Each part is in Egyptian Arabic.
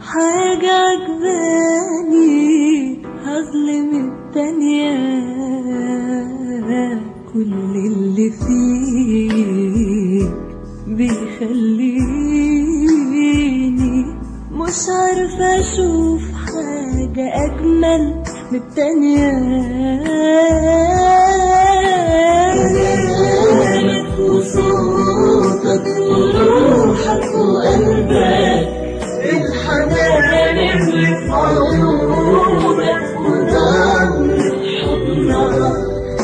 حاجة عجباني هظلم التانية كل اللي فيك بيخليني مش عارفة أشوف حاجة أجمل من التانية كلامك وصوتك وروحك وقلبك الحنان اللي في عيونك وضمك حضنك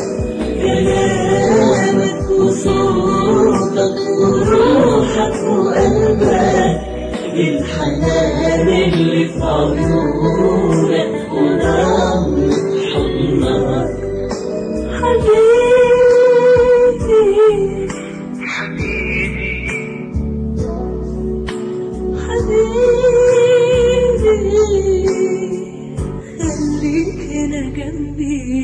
كلامك وصوتك وروحك وقلبك الحنان اللي في عيونك وضمك حضنك حبيبي حبيبي خليك هنا جنبي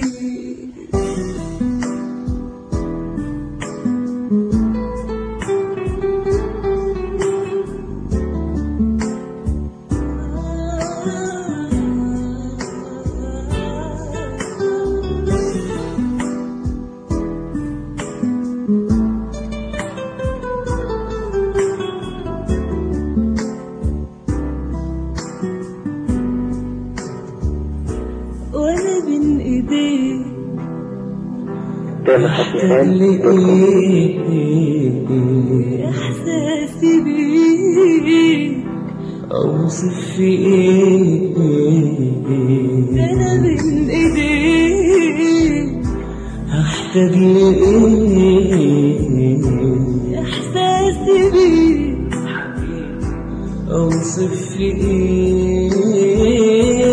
وانا بين ايديك تامر حسن احساسي بيك أوصف في إيه انا بين ايديك أحتاج لإيه احساسي بيك أوصف في إيه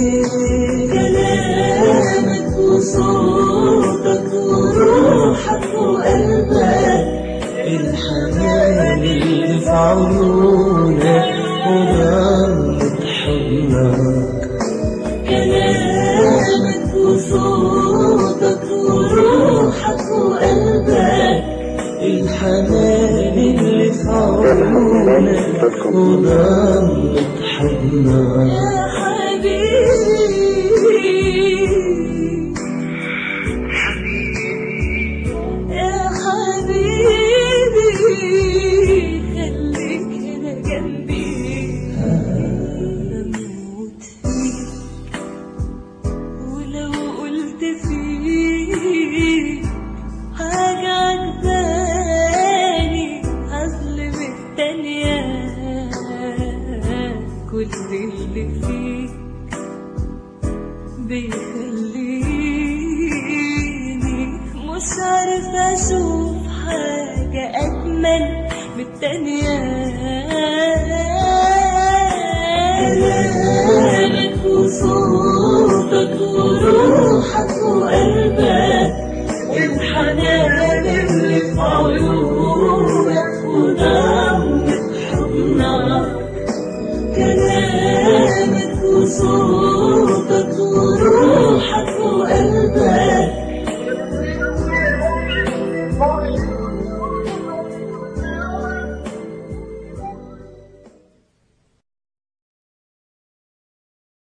كلامك وصوتك وروحك وقلبك الحنان اللي في عيونك وضمت حضنك كلامك وصوتك وروحك وقلبك الحنان اللي في عيونك وضمت حضنك يا حبيبي يا حبيبي خليك هنا جنبي بموت فيك ولو قلت فيك حاجة عجباني هظلم التانية كل اللي فيك بيخليني مش عارفة أشوف حاجة أجمل من التانية كلامك وصوتك وروحك وقلبك الحنان اللي في عيونك وده